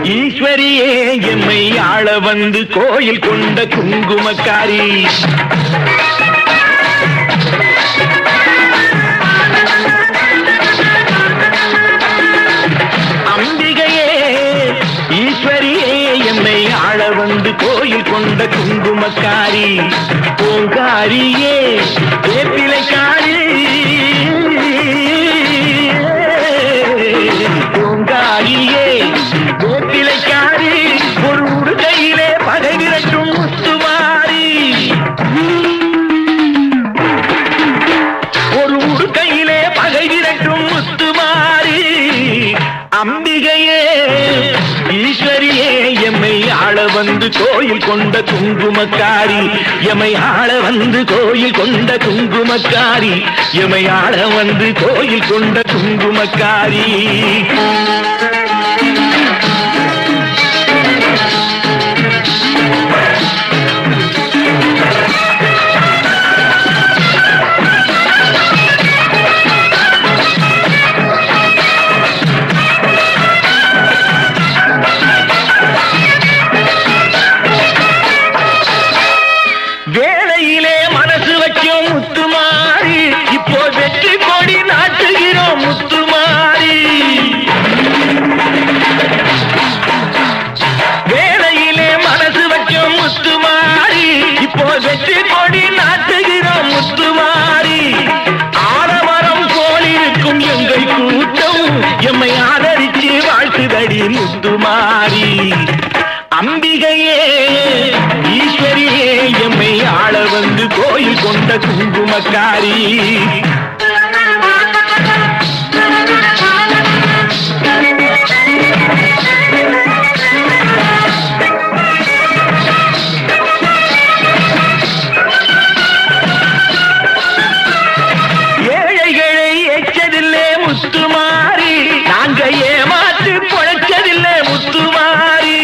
ஈஸ்வரியே எம்மை ஆள வந்து கோயில் கொண்ட குங்குமக்காரி அம்பிகையே ஈஸ்வரியே எம்மை ஆள வந்து கோயில் கொண்ட குங்குமக்காரி பூங்காரியே வேப்பிலைக்காரி பூங்காரியே வேப்பிலைக்காரி ஒரு உடுகையிலே பகை விரட்டும் முத்துமாரி ஒரு உடுக்கையிலே பகை விரட்டும் முத்துமாரி அம்பிகையே ஈஸ்வரியே எம்மை ஆள வந்து கோயில் கொண்ட குங்குமக்காரி எமை ஆள வந்து கோயில் கொண்ட குங்குமக்காரி எமை ஆள வந்து கோயில் கொண்ட குங்குமக்காரி வேளையிலே மனசு வைக்கும் முத்துமாரி இப்போ வெற்றி கொடி நாட்டுகிறோம் முத்துமாரி வேளையிலே மனசு வைக்கும் முத்துமாரி இப்போ வெற்றி கொடி நாட்டுகிறோம் முத்துமாரி ஆலமரம் போல் இருக்கும் எங்கள் கூட்டம் எம்மை ஆதரிச்சு வாழ்த்துதடி முத்துமாரி அம்பிகையே ஈஸ்வரியே எம்மை ஆள வந்து கோயில் கொண்ட குங்குமக்காரி ஏழைகளை எச்சதில்லே முத்துமாரி நாங்க ஏமாற்று பொழைச்சதில்லை முத்துமாரி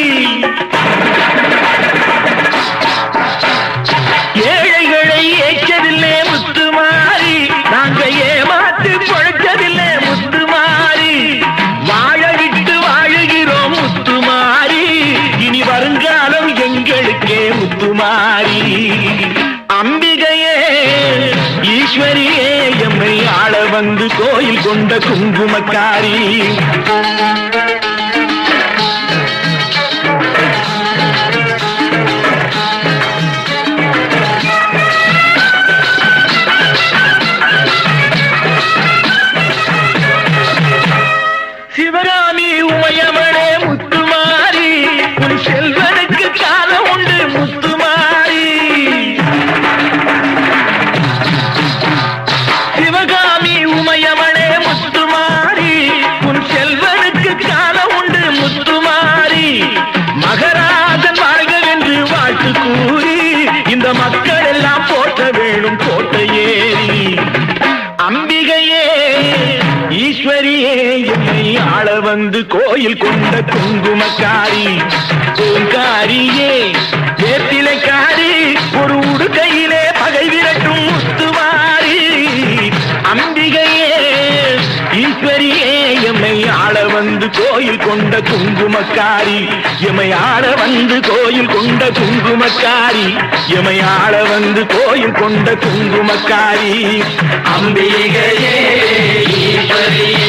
ஏழைகளை ஏச்சதில்லை முத்துமாரி நாங்க ஏமாத்து பொழைச்சதில்லை முத்துமாரி வாழ விட்டு வாழுகிறோம் முத்துமாரி இனி வருங்காலம் எங்களுக்கே முத்துமாரி அம்பிகையே ஈஸ்வரியே எம்மை ஆள வந்து கோயில் கொண்ட குங்குமக்காரி சிவகாமி உமையவளே முத்துமாரி உன் செல்வனுக்கு காலம் உண்டு முத்துமாரி சிவகாமி உமையவளே முத்துமாரி உன் செல்வனுக்கு காலம் உண்டு முத்துமாரி மகராஜன் வாழ்கவென்று வாழ்த்து கூறி இந்த மக்கள் எல்லாம் போற்ற வேணும் கோட்டை ஏறி அம்பிகையே ஈஸ்வரியே என்னை ஆள வந்து கோயில் கொண்ட குங்குமக்காரி பூங்காரியே வேப்பிலைக்காரி ஒரு உடுக்கையிலே பகை விரட்டும் முத்துமாரி அம்பிகையே ஈஸ்வரியே எம்மை ஆள வந்து கோயில் கொண்ட குங்குமக்காரி எமை ஆள வந்து கோயில் கொண்ட குங்குமக்காரி எமை ஆள வந்து கோயில் கொண்ட குங்குமக்காரி அம்பிகையே ஈஸ்வரியே